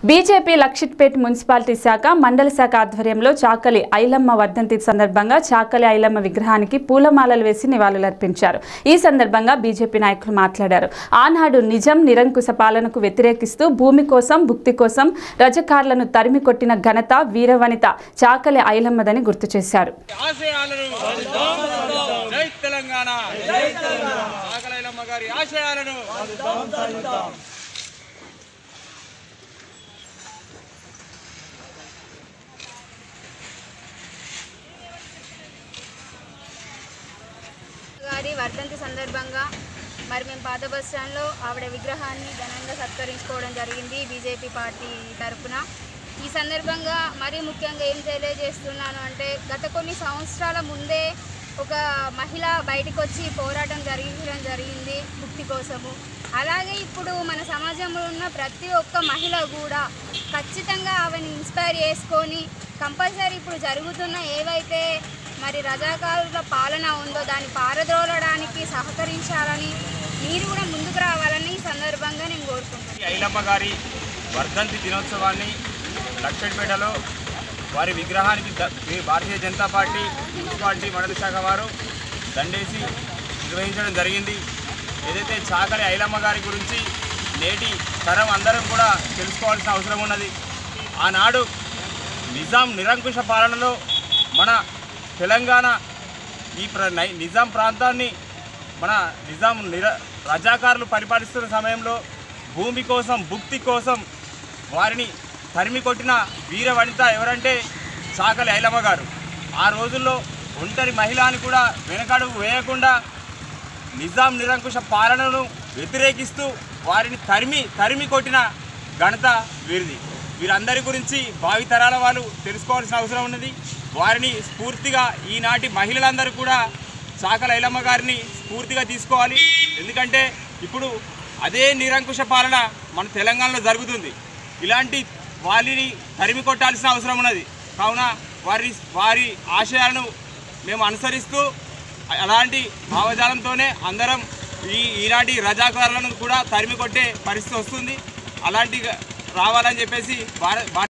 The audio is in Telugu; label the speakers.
Speaker 1: బీజేపీ లక్షిట్పేట్ మున్సిపాలిటీ శాఖ మండల శాఖ ఆధ్వర్యంలో చాకలి ఐలమ్మ వర్ధంతి సందర్భంగా చాకలి ఐలమ్మ విగ్రహానికి పూలమాలలు వేసి నివాళులర్పించారు ఈ సందర్భంగా బీజేపీ నాయకులు మాట్లాడారు ఆనాడు నిజం నిరంకుశ పాలనకు వ్యతిరేకిస్తూ భూమి కోసం భుక్తి కోసం రజకార్లను తరిమి కొట్టిన ఘనత వీరవనిత చాకలి ఐలమ్మదని గుర్తు చేశారు
Speaker 2: ఆశయాలను జై తెలంగాణ ఆకలైలమ్మ గారి ఆశయాలను
Speaker 3: గారి వర్ధంతి సందర్భంగా మరి మేము పాత బస్ స్టాండ్లో ఆవిడ విగ్రహాన్ని ఘనంగా సత్కరించుకోవడం జరిగింది బీజేపీ పార్టీ తరపున ఈ సందర్భంగా మరీ ముఖ్యంగా ఏం తెలియజేస్తున్నాను అంటే గత కొన్ని సంవత్సరాల ముందే ఒక మహిళ బయటకు వచ్చి పోరాటం జరిగించడం జరిగింది ముక్తి కోసము అలాగే ఇప్పుడు మన సమాజంలో ఉన్న ప్రతి ఒక్క మహిళ కూడా ఖచ్చితంగా ఆమెను ఇన్స్పైర్ చేసుకొని కంపల్సరీ ఇప్పుడు జరుగుతున్న ఏవైతే మరి రజాకారుల పాలన ఉందో దాన్ని పారద్రోలడానికి సహకరించాలని మీరు కూడా ముందుకు రావాలని ఈ సందర్భంగా నేను కోరుకుంటున్నాను
Speaker 2: ఈ ఐలమ్మ గారి వర్ధంతి దినోత్సవాన్ని లక్షపేటలో వారి విగ్రహానికి ద- ఈ భారతీయ జనతా పార్టీ మున్సిపాలిటీ మండలి శాఖ వారు దండేసి నిర్వహించడం జరిగింది ఏదైతే చాకలి ఐలమ్మ గారి గురించి నేటి తరం అందరం కూడా తెలుసుకోవాల్సిన అవసరం ఉన్నది ఆనాడు నిజాం నిరంకుశ పాలనలో మన తెలంగాణ ఈ ప్ర నై- నిజాం ప్రాంతాన్ని మన నిజాం నిర రజాకారులు పరిపాలిస్తున్న సమయంలో భూమి కోసం భుక్తి కోసం వారిని తరిమి కొట్టిన వీర వనిత ఎవరంటే చాకలి ఐలమ్మ గారు ఆ రోజుల్లో ఒంటరి మహిళ అని కూడా వెనకడుగు వేయకుండా నిజాం నిరంకుశ పాలనను వ్యతిరేకిస్తూ వారిని తరిమి తరిమి కొట్టిన ఘనత వీరిది వీరందరి గురించి భావితరాల వాళ్ళు తెలుసుకోవాల్సిన అవసరం ఉన్నది వారిని స్ఫూర్తిగా ఈనాటి మహిళలందరూ కూడా చాకల ఐలమ్మ గారిని స్ఫూర్తిగా తీసుకోవాలి ఎందుకంటే ఇప్పుడు అదే నిరంకుశ పాలన మన తెలంగాణలో జరుగుతుంది ఇలాంటి వారిని తరిమి కొట్టాల్సిన అవసరం ఉన్నది కావున వారి వారి ఆశయాలను మేము అనుసరిస్తూ అలాంటి భావజాలంతోనే అందరం ఈ ఈనాటి రజాకారులను కూడా తరిమి కొట్టే పరిస్థితి వస్తుంది అలాంటి రావాలని చెప్పేసి భారత